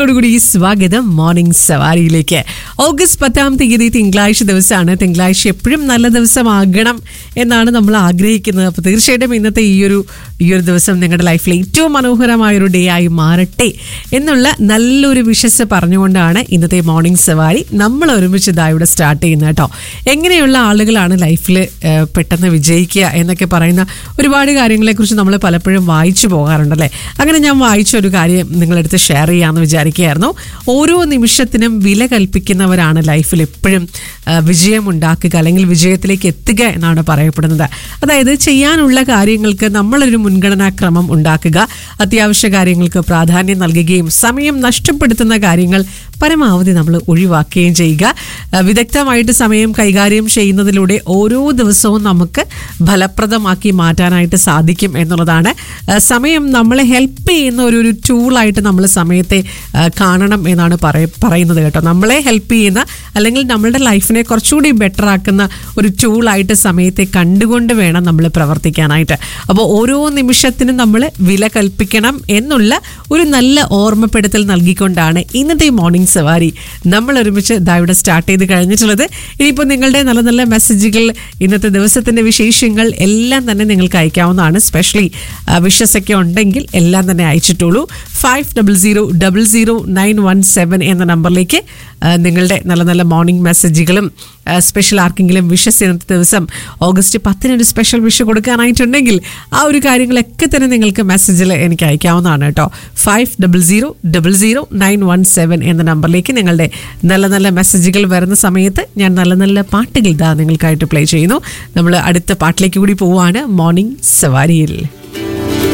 ോടുകൂടി സ്വാഗതം morning സവാരിയിലേക്ക് August പത്താം തീയതി തിങ്കളാഴ്ച ദിവസമാണ് തിങ്കളാഴ്ച എപ്പോഴും നല്ല ദിവസമാകണം എന്നാണ് നമ്മൾ ആഗ്രഹിക്കുന്നത് അപ്പോൾ തീർച്ചയായിട്ടും ഇന്നത്തെ ഈ ഒരു ഈ ഒരു ദിവസം നിങ്ങളുടെ ലൈഫിൽ ഏറ്റവും മനോഹരമായ ഒരു ഡേ ആയി മാറട്ടെ എന്നുള്ള നല്ലൊരു വിശ്വസ് പറഞ്ഞുകൊണ്ടാണ് ഇന്നത്തെ മോർണിംഗ് സവാരി നമ്മൾ ഒരുമിച്ച് ഇതാ ഇവിടെ സ്റ്റാർട്ട് ചെയ്യുന്നത് കേട്ടോ എങ്ങനെയുള്ള ആളുകളാണ് ലൈഫിൽ പെട്ടെന്ന് വിജയിക്കുക എന്നൊക്കെ പറയുന്ന ഒരുപാട് കാര്യങ്ങളെക്കുറിച്ച് നമ്മൾ പലപ്പോഴും വായിച്ചു പോകാറുണ്ടല്ലേ അങ്ങനെ ഞാൻ വായിച്ച ഒരു കാര്യം നിങ്ങളെടുത്ത് ഷെയർ ചെയ്യാമെന്ന് വിചാരിക്കുകയായിരുന്നു ഓരോ നിമിഷത്തിനും വില കൽപ്പിക്കുന്നവരാണ് ലൈഫിൽ എപ്പോഴും ആ, വിജയം ഉണ്ടാക്കുക അല്ലെങ്കിൽ വിജയത്തിലേക്ക് എത്തുക എന്നാണ് പറയപ്പെടുന്നത് അതായത് ചെയ്യാനുള്ള കാര്യങ്ങൾക്ക് നമ്മളൊരു മുൻഗണനാക്രമം ഉണ്ടാക്കുക അത്യാവശ്യ കാര്യങ്ങൾക്ക് പ്രാധാന്യം നൽകുകയും സമയം നഷ്ടപ്പെടുത്തുന്ന കാര്യങ്ങൾ പരമാവധി നമ്മൾ ഒഴിവാക്കുകയും ചെയ്യുക ആ, വിദഗ്ധമായിട്ട് സമയം കൈകാര്യം ചെയ്യുന്നതിലൂടെ ഓരോ ദിവസവും നമുക്ക് ഫലപ്രദമാക്കി മാറ്റാനായിട്ട് സാധിക്കും എന്നുള്ളതാണ് ആ, സമയം നമ്മളെ ഹെൽപ്പ് ചെയ്യുന്ന ഒരു ഒരു ടൂളായിട്ട് നമ്മൾ സമയത്തെ ആ, കാണണം എന്നാണ് പറയ പറയുന്നത് കേട്ടോ നമ്മളെ ഹെൽപ്പ് ചെയ്യുന്ന അല്ലെങ്കിൽ നമ്മളുടെ ലൈഫിനെ കുറച്ചുകൂടി ബെറ്റർ ആക്കുന്ന ഒരു ടൂളായിട്ട് സമയത്തെ കണ്ടുകൊണ്ട് വേണം നമ്മൾ പ്രവർത്തിക്കാനായിട്ട് അപ്പോൾ ഓരോ നിമിഷത്തിനും നമ്മൾ വില കൽപ്പിക്കണം എന്നുള്ള ഒരു നല്ല ഓർമ്മപ്പെടുത്തൽ നൽകിക്കൊണ്ടാണ് ഇന്നത്തെ മോർണിംഗ് സവാരി നമ്മൾ ഒരുമിച്ച് ഇതാ ഇവിടെ സ്റ്റാർട്ട് ചെയ്ത് കഴിഞ്ഞിട്ടുള്ളത് ഇനിയിപ്പോൾ നിങ്ങളുടെ നല്ല നല്ല മെസ്സേജുകൾ ഇന്നത്തെ ദിവസത്തിന്റെ വിശേഷങ്ങൾ എല്ലാം തന്നെ നിങ്ങൾക്ക് അയക്കാവുന്നതാണ് സ്പെഷ്യലി വിഷസൊക്കെ ഉണ്ടെങ്കിൽ എല്ലാം തന്നെ അയച്ചിട്ടുള്ളൂ five double zero double zero nine one seven എന്ന നമ്പറിലേക്ക് ആ, നിങ്ങളുടെ നല്ല നല്ല മോർണിംഗ് മെസ്സേജുകളും സ്പെഷ്യൽ ആർക്കെങ്കിലും വിഷസ് ഇന്നത്തെ ദിവസം ഓഗസ്റ്റ് പത്തിനൊരു സ്പെഷ്യൽ വിഷ് കൊടുക്കാനായിട്ടുണ്ടെങ്കിൽ ആ ഒരു കാര്യങ്ങളൊക്കെ തന്നെ നിങ്ങൾക്ക് മെസ്സേജിൽ എനിക്ക് അയക്കാവുന്നതാണ് കേട്ടോ five double zero double zero nine one seven എന്ന നമ്പറിലേക്ക് നിങ്ങളുടെ നല്ല നല്ല മെസ്സേജുകൾ വരുന്ന സമയത്ത് ഞാൻ നല്ല നല്ല പാട്ടുകൾ ഇതാ നിങ്ങൾക്കായിട്ട് പ്ലേ ചെയ്യുന്നു നമ്മൾ അടുത്ത പാട്ടിലേക്ക് കൂടി പോവുകയാണ് മോർണിംഗ് സവാരിയിൽ